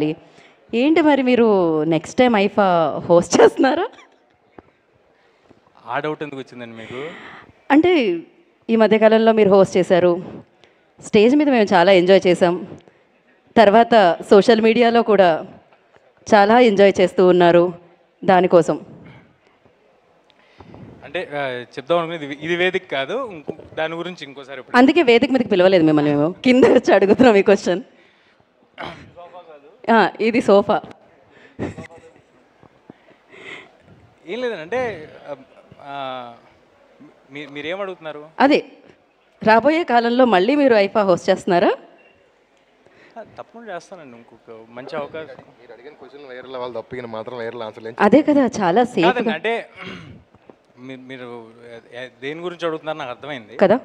ఉండాలి ఏంటి మరి మీరు నెక్స్ట్ టైం ఐఫా హోస్ట్ చేస్తున్నారా ఆ డౌట్ ఎందుకు వచ్చిందండి మీకు అంటే ఈ మధ్యకాలంలో మీరు హోస్ట్ చేశారు స్టేజ్ మీద మేము చాలా ఎంజాయ్ చేసాం తర్వాత సోషల్ మీడియాలో కూడా చాలా ఎంజాయ్ చేస్తూ ఉన్నారు దానికోసం అంటే ఆ, చెప్దాం అనుకునేది ఇది- ఇది వేదిక కాదు ఇంకో దాని గురించి ఇంకోసారి ఎప్పుడు అందుకే వేదిక మీదకి పిలవలేదు మిమ్మల్ని మేము కింద వచ్చి అడుగుతున్నాం ఈ క్వశ్చన్ ఇది సోఫా ఏం లేదండి అంటే ఆ, మీ- మీరేం అడుగుతున్నారు అదే రాబోయే కాలంలో మళ్ళీ మీరు ఐఫా హోస్ట్ చేస్తున్నారా ఆ, తప్పకుండా చేస్తానండి ఇంకొక మంచి అవకాశం మీరు అడిగిన క్వశ్చన్ వైరల్ వాళ్ళు తప్పిన మాత్రం వైరల్ ఆన్సర్ లేదు అదే కదా చాలా సేఫ్ కాదండి అంటే మీరు మీరు ఏ- దేని గురించి అడుగుతున్నారు నాకు అర్థమైంది కదా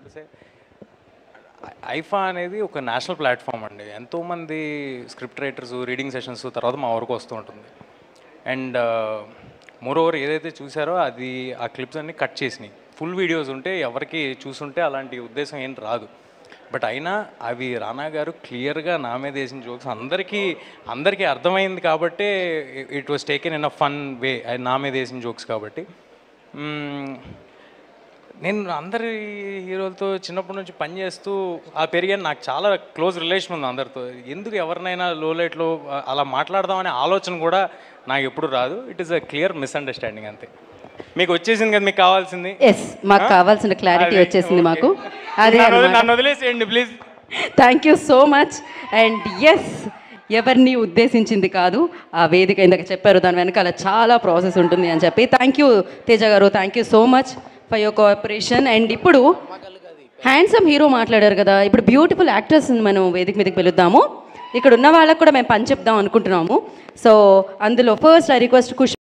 ఐఫా అనేది ఒక నేషనల్ ప్లాట్ఫామ్ అండి ఎంతోమంది స్క్రిప్ట్ రైటర్స్ రీడింగ్ సెషన్స్ తర్వాత మా వరకు వస్తూ ఉంటుంది అండ్ మోర్ ఓవర్ ఏదైతే చూసారో అది ఆ క్లిప్స్ అన్ని కట్ చేసినాయి ఫుల్ వీడియోస్ ఉంటే ఎవరికి చూసుంటే అలాంటి ఉద్దేశం ఏం రాదు బట్ అయినా అవి రానా గారు క్లియర్గా నా మీద వేసిన జోక్స్ అందరికీ అందరికీ అర్థమైంది కాబట్టే it was taken in a fun way నా మీద వేసిన జోక్స్ కాబట్టి మ్మ్, నేను అందరి హీరోలతో చిన్నప్పటి నుంచి పని చేస్తూ ఆ పెరిగాను నాకు చాలా క్లోజ్ రిలేషన్ ఉంది అందరితో ఎందుకు ఎవరినైనా లో లైట్లో అలా మాట్లాడదామనే ఆలోచన కూడా నాకు ఎప్పుడు రాదు it is a clear misunderstanding అంతే మీకు వచ్చేసింది కదా మీకు కావాల్సింది ఎస్ మాకు కావాల్సిన క్లారిటీ అది, వచ్చేసింది okay. మాకు అదే నన్ను వదిలే- అన్నమాట. నన్ను వదిలేసేయండి please thank you so much and yes ఎవరిని ఉద్దేశించింది కాదు ఆ వేదిక ఇందాక చెప్పారు దాని వెనకాల చాలా ప్రాసెస్ ఉంటుంది అని చెప్పి థ్యాంక్ యూ తేజ గారు thank you so much for your cooperation and ఇప్పుడు హ్యాండ్సమ్ హీరో మాట్లాడారు కదా ఇప్పుడు బ్యూటిఫుల్ యాక్టర్స్ మనం వేదిక మీదకి పిలుద్దాము ఇక్కడ ఉన్న వాళ్ళకు కూడా మేము పని చెప్దాం అనుకుంటున్నాము సో అందులో ఫస్ట్ ఐ రిక్వెస్ట్ కుష్